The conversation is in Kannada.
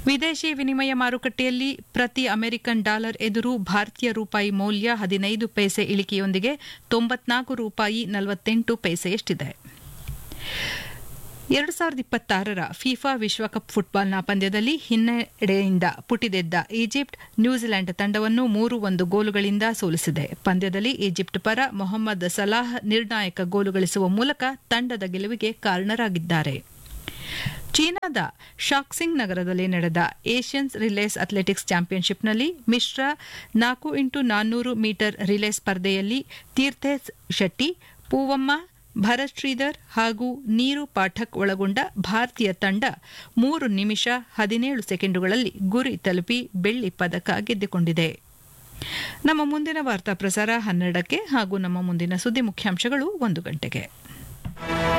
ವಿದೇಶಿ ವಿನಿಮಯ ಮಾರುಕಟ್ಟೆಯಲ್ಲಿ ಪ್ರತಿ ಅಮೆರಿಕನ್ ಡಾಲರ್ ಎದುರು ಭಾರತೀಯ ರೂಪಾಯಿ ಮೌಲ್ಯ ಹದಿನೈದು ಪೈಸೆ ಇಳಿಕೆಯೊಂದಿಗೆ ತೊಂಬತ್ನಾಲ್ಕು ರೂಪಾಯಿ ನಲವತ್ತೆಂಟು ಪೈಸೆಯಷ್ಟಿದೆ ಎರಡು ಸಾವಿರದ ಇಪ್ಪತ್ತಾರರ ಫಿಫಾ ವಿಶ್ವಕಪ್ ಫುಟ್ಬಾಲ್ನ ಪಂದ್ಯದಲ್ಲಿ ಹಿನ್ನಡೆಯಿಂದ ಪುಟಿದೆದ್ದ ಈಜಿಪ್ಟ್ ನ್ಯೂಜಿಲೆಂಡ್ ತಂಡವನ್ನು ಮೂರು ಒಂದು ಗೋಲುಗಳಿಂದ ಸೋಲಿಸಿದೆ ಪಂದ್ಯದಲ್ಲಿ ಈಜಿಪ್ಟ್ ಪರ ಮೊಹಮ್ಮದ್ ಸಲಾಹ್ ನಿರ್ಣಾಯಕ ಗೋಲು ಗಳಿಸುವ ಮೂಲಕ ತಂಡದ ಗೆಲುವಿಗೆ ಕಾರಣರಾಗಿದ್ದಾರೆ ಚೀನಾದ ಶಾಕ್ಸಿಂಗ್ ನಗರದಲ್ಲಿ ನಡೆದ ಏಷ್ಯನ್ಸ್ ರಿಲೇಸ್ ಅಥ್ಲೆಟಿಕ್ಸ್ ಚಾಂಪಿಯನ್ಶಿಪ್ನಲ್ಲಿ ಮಿಶ್ರ ನಾಲ್ಕು ಇಂಟು ನಾನ್ನೂರು ಮೀಟರ್ ರಿಲೇ ಸ್ಪರ್ಧೆಯಲ್ಲಿ ತೀರ್ಥೇಶ್ ಶೆಟ್ಟಿ ಪೂವಮ್ಮ ಭರತ್ ಶ್ರೀಧರ್ ಹಾಗೂ ನೀರು ಪಾಠಕ್ ಒಳಗೊಂಡ ಭಾರತೀಯ ತಂಡ ಮೂರು ನಿಮಿಷ ಹದಿನೇಳು ಸೆಕೆಂಡುಗಳಲ್ಲಿ ಗುರಿ ತಲುಪಿ ಬೆಳ್ಳಿ ಪದಕ ಗೆದ್ದುಕೊಂಡಿದೆ ನಮ್ಮ ಮುಂದಿನ ವಾರ್ತಾ ಪ್ರಸಾರ ಹನ್ನೆರಡಕ್ಕೆ ಹಾಗೂ ನಮ್ಮ ಮುಂದಿನ ಸುದ್ದಿ ಮುಖ್ಯಾಂಶಗಳು ಒಂದು ಗಂಟೆಗೆ